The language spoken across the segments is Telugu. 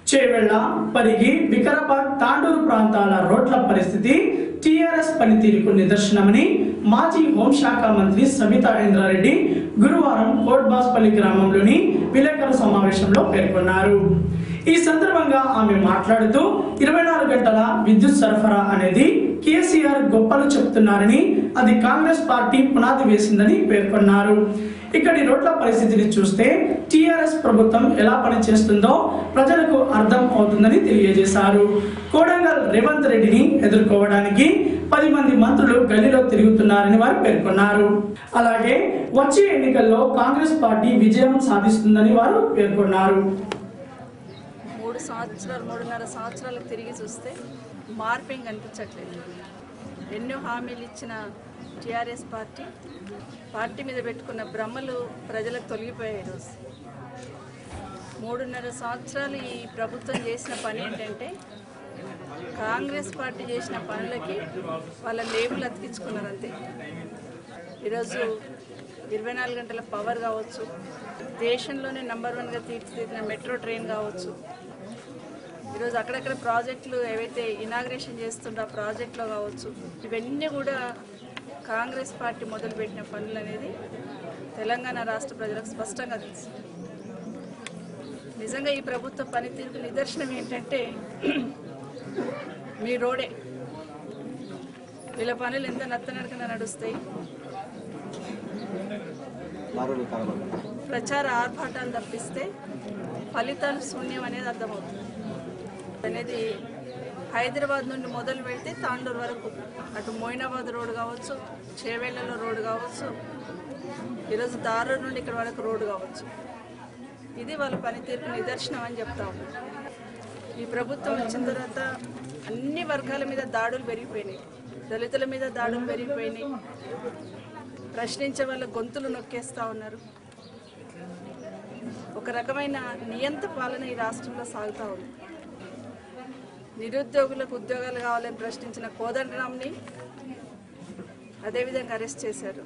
చేవెళ్ల పరిగి వికారాబాద్ తాండూరు ప్రాంతాల రోడ్ల పరిస్థితి టీఆర్ఎస్ పనితీరుకు నిదర్శనమని మాజీ హోంశాఖ మంత్రి సబితా ఇంద్రారెడ్డి గురువారం కోట్బాస్పల్లి గ్రామంలోని విలేకరుల సమావేశంలో పేర్కొన్నారు ఈ సందర్భంగా ఆమె మాట్లాడుతూ ఇరవై నాలుగు గంటల విద్యుత్ సరఫరా అనేది కేసీఆర్ గొప్పలు చెప్తున్నారని అది కాంగ్రెస్ పార్టీ పునాది వేసిందని పేర్కొన్నారు ఇక్కడి రోడ్ల పరిస్థితిని చూస్తే టీఆర్ఎస్ ప్రభుత్వం ఎలా పనిచేస్తుందో ప్రజలకు అర్థం అవుతుందని తెలియజేశారు కోడంగల్ రేవంత్ రెడ్డిని ఎదుర్కోవడానికి పది మంది మంత్రులు గల్లీలో తిరుగుతున్నారని వారు పేర్కొన్నారు అలాగే వచ్చే ఎన్నికల్లో కాంగ్రెస్ పార్టీ విజయం సాధిస్తుందని వారు పేర్కొన్నారు మూడు సంవత్సరాలు మూడున్నర సంవత్సరాలకు తిరిగి చూస్తే మార్పు ఏం కనిపించట్లేదు ఎన్నో హామీలు ఇచ్చిన టీఆర్ఎస్ పార్టీ పార్టీ మీద పెట్టుకున్న భ్రమలు ప్రజలకు తొలగిపోయాయి ఈరోజు మూడున్నర సంవత్సరాలు ఈ ప్రభుత్వం చేసిన పని ఏంటంటే కాంగ్రెస్ పార్టీ చేసిన పనులకి వాళ్ళ లేబుల్ అతికించుకున్నారు అంతే ఈరోజు ఇరవై నాలుగు గంటల పవర్ కావచ్చు దేశంలోనే నంబర్ వన్గా తీర్చిదిద్దిన మెట్రో ట్రైన్ కావచ్చు ఈరోజు అక్కడక్కడ ప్రాజెక్టులు ఏవైతే ఇనాగ్రేషన్ చేస్తుండో ఆ ప్రాజెక్టులో కావచ్చు ఇవన్నీ కూడా కాంగ్రెస్ పార్టీ మొదలుపెట్టిన పనులు అనేది తెలంగాణ రాష్ట్ర ప్రజలకు స్పష్టంగా తెలుసు నిజంగా ఈ ప్రభుత్వ పనితీరుకు నిదర్శనం ఏంటంటే మీ రోడే వీళ్ళ పనులు ఎంత నత్తనడకన నడుస్తాయి ప్రచార ఆర్భాటాలు తప్పిస్తే ఫలితాలు శూన్యం అనేది అర్థమవుతుంది అనేది హైదరాబాద్ నుండి మొదలు పెడితే తాండూరు వరకు అటు మోయినాబాద్ రోడ్ కావచ్చు చేవేళ్లలో రోడ్ కావచ్చు ఈరోజు దారూరు నుండి ఇక్కడ వరకు రోడ్ కావచ్చు ఇది వాళ్ళ పనితీరుకు నిదర్శనం అని చెప్తా ఉన్నాం ఈ ప్రభుత్వం వచ్చిన తర్వాత అన్ని వర్గాల మీద దాడులు పెరిగిపోయినాయి దళితుల మీద దాడులు పెరిగిపోయినాయి ప్రశ్నించే వాళ్ళ గొంతులు నొక్కేస్తా ఉన్నారు ఒక రకమైన నియంత పాలన ఈ రాష్ట్రంలో సాగుతూ ఉంది నిరుద్యోగులకు ఉద్యోగాలు కావాలని ప్రశ్నించిన కోదండరామ్ని అదేవిధంగా అరెస్ట్ చేశారు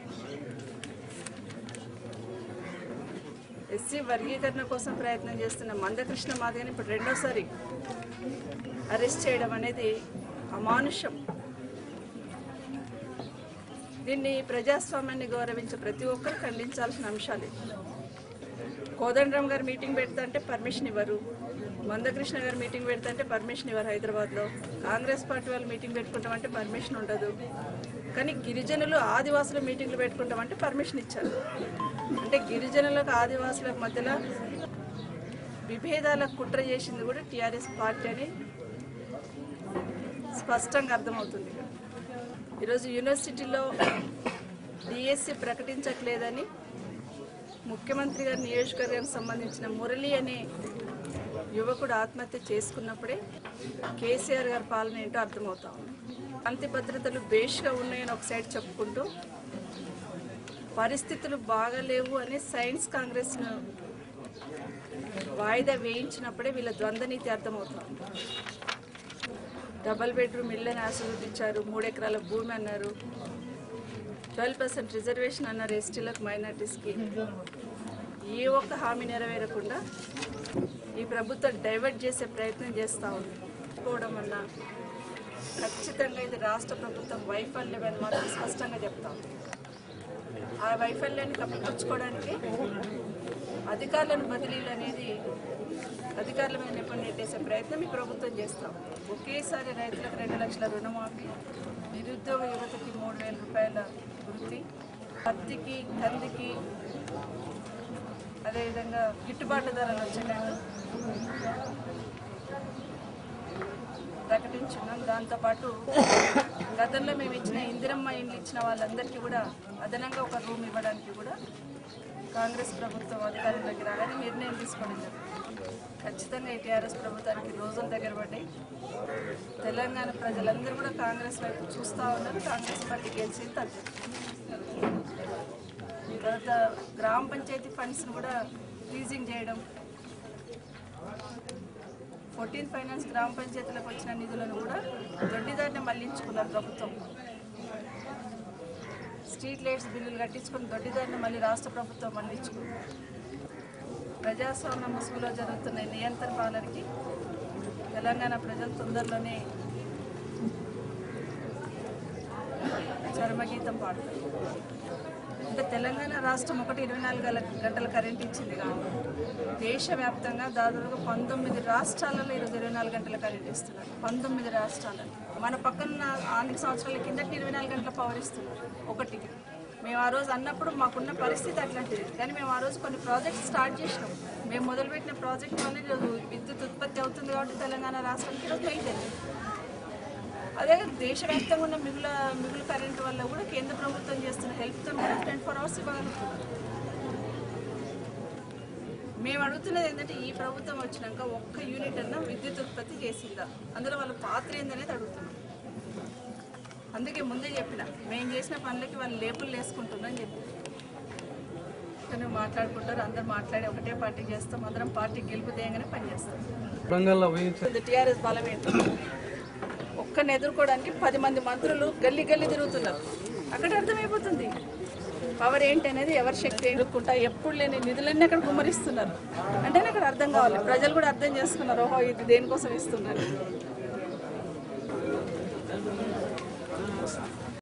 ఎస్సీ వర్గీకరణ కోసం ప్రయత్నం చేస్తున్న మందకృష్ణ మాదిగని ఇప్పుడు రెండోసారి అరెస్ట్ చేయడం అనేది అమానుషం దీన్ని ప్రజాస్వామ్యాన్ని గౌరవించే ప్రతి ఒక్కరు ఖండించాల్సిన అంశాలే కోదండరామ్ గారు మీటింగ్ పెడతాంటే పర్మిషన్ ఇవ్వరు మందకృష్ణ గారు మీటింగ్ పెడతాంటే పర్మిషన్ ఇవ్వరు హైదరాబాద్లో కాంగ్రెస్ పార్టీ వాళ్ళు మీటింగ్ పెట్టుకుంటామంటే పర్మిషన్ ఉండదు కానీ గిరిజనులు ఆదివాసులు మీటింగ్లు పెట్టుకుంటామంటే పర్మిషన్ ఇచ్చారు అంటే గిరిజనులకు ఆదివాసులకు మధ్యలో విభేదాలకు కుట్ర చేసింది కూడా టీఆర్ఎస్ పార్టీ అని స్పష్టంగా అర్థమవుతుంది ఈరోజు యూనివర్సిటీలో డిఎస్సి ప్రకటించట్లేదని ముఖ్యమంత్రి గారి నియోజకవర్గానికి సంబంధించిన మురళి అనే యువకుడు ఆత్మహత్య చేసుకున్నప్పుడే కేసీఆర్ గారి పాలన ఏంటో అర్థమవుతా ఉంది శాంతి భద్రతలు బేష్గా ఉన్నాయని ఒక సైడ్ చెప్పుకుంటూ పరిస్థితులు బాగలేవు అని సైన్స్ కాంగ్రెస్ను వాయిదా వేయించినప్పుడే వీళ్ళ ద్వంద్వ నీతి అర్థమవుతుంది డబల్ బెడ్రూమ్ ఇళ్ళని ఆశీర్వదించారు మూడు ఎకరాల భూమి అన్నారు ట్వెల్వ్ పర్సెంట్ రిజర్వేషన్ అన్నారు ఎస్టీలకు మైనార్టీస్కి ఏ ఒక్క హామీ నెరవేరకుండా ఈ ప్రభుత్వం డైవర్ట్ చేసే ప్రయత్నం చేస్తూ ఉంది పోవడం వల్ల ఖచ్చితంగా ఇది రాష్ట్ర ప్రభుత్వం వైఫల్యం అని మాత్రం స్పష్టంగా చెప్తా ఉంది ఆ వైఫల్యాన్ని కప్పిపుచ్చుకోవడానికి అధికారులను బదిలీలు అనేది అధికారుల మీద నిపుణులు నెట్టేసే ప్రయత్నం ఈ ప్రభుత్వం చేస్తాం ఒకేసారి రైతులకు రెండు లక్షల రుణమాఫీ నిరుద్యోగ యువతకి మూడు వేల రూపాయల వృత్తి పత్తికి కందికి అదేవిధంగా గిట్టుబాటు ధరలు వచ్చేటట్టు ప్రకటించున్నాం దాంతోపాటు గతంలో మేము ఇచ్చిన ఇందిరమ్మ ఇండ్లు ఇచ్చిన వాళ్ళందరికీ కూడా అదనంగా ఒక రూమ్ ఇవ్వడానికి కూడా కాంగ్రెస్ ప్రభుత్వం అధికారంలోకి రాగానే నిర్ణయం తీసుకోవడం జరిగింది ఖచ్చితంగా ఈ టీఆర్ఎస్ ప్రభుత్వానికి రోజులు దగ్గర పడ్డాయి తెలంగాణ ప్రజలందరూ కూడా కాంగ్రెస్ వైపు చూస్తూ ఉన్నారు కాంగ్రెస్ పార్టీ గెలిచింది తగ్గదు తర్వాత గ్రామ పంచాయతీ ఫండ్స్ను కూడా ఫ్రీజింగ్ చేయడం ఫోర్టీన్ ఫైనాన్స్ గ్రామ పంచాయతీలకు వచ్చిన నిధులను కూడా దొడ్డిదారిని మళ్లించుకున్నారు ప్రభుత్వం స్ట్రీట్ లైట్స్ బిల్లులు కట్టించుకుని దొడ్డిదారిని మళ్ళీ రాష్ట్ర ప్రభుత్వం మళ్లించుకుంది ప్రజాస్వామ్య ముసుగులో జరుగుతున్న ఈ నియంత్రణ పాలనకి తెలంగాణ ప్రజలు తొందరలోనే చర్మగీతం పాడతారు అంటే తెలంగాణ రాష్ట్రం ఒకటి ఇరవై నాలుగు గల- గంటల కరెంట్ ఇచ్చింది కాదు దేశవ్యాప్తంగా దాదాపుగా పంతొమ్మిది రాష్ట్రాలలో ఈరోజు ఇరవై నాలుగు గంటల కరెంట్ ఇస్తున్నారు పంతొమ్మిది రాష్ట్రాలలో మన పక్కన ఆరు సంవత్సరాల కిందటి ఇరవై నాలుగు గంటల పవర్ ఇస్తున్నారు ఒకటి మేము ఆ రోజు అన్నప్పుడు మాకున్న పరిస్థితి అట్లాంటిది కానీ మేము ఆ రోజు కొన్ని ప్రాజెక్ట్స్ స్టార్ట్ చేసినాం మేము మొదలుపెట్టిన ప్రాజెక్ట్ వల్ల ఈరోజు విద్యుత్ ఉత్పత్తి అవుతుంది కాబట్టి తెలంగాణ రాష్ట్రానికి ఈరోజు మెయింటైన్ అదే దేశవ్యాప్తంగా ఉన్న మిగుల మిగులు కరెంటు వల్ల కూడా కేంద్ర ప్రభుత్వం చేస్తున్న హెల్ప్తో కూడా ట్వంటీ ఫోర్ అవర్స్ ఇవ్వగలుగుతున్నారు మేము అడుగుతున్నది ఏంటంటే ఈ ప్రభుత్వం వచ్చినాక ఒక్క యూనిట్ అన్న విద్యుత్ ఉత్పత్తి చేసిందా అందులో వాళ్ళ పాత్ర ఏందనేది అడుగుతున్నాం అందుకే ముందే చెప్పిన మేము చేసిన పనులకి వాళ్ళు లేబుల్ వేసుకుంటున్నాం చెప్పి కానీ మాట్లాడుకుంటారు అందరు మాట్లాడి ఒకటే పార్టీ చేస్తాం అందరం పార్టీ గెలుపు దేయంగానే పనిచేస్తాం వరంగల్లో ఊహించ టీఆర్ఎస్ బలం ఏంటో ఒక్కరిని ఎదుర్కోవడానికి పది మంది మంత్రులు గల్లీ గల్లీ తిరుగుతున్నారు అక్కడ అర్థమైపోతుంది పవర్ ఏంటి అనేది ఎవరి శక్తి ఎదుర్కొంటా ఎప్పుడు లేని నిధులన్నీ అక్కడ కుమ్మరిస్తున్నారు అంటే అక్కడ అర్థం కావాలి ప్రజలు కూడా అర్థం చేసుకున్నారు ఓహో ఇది దేనికోసం ఇస్తున్నారు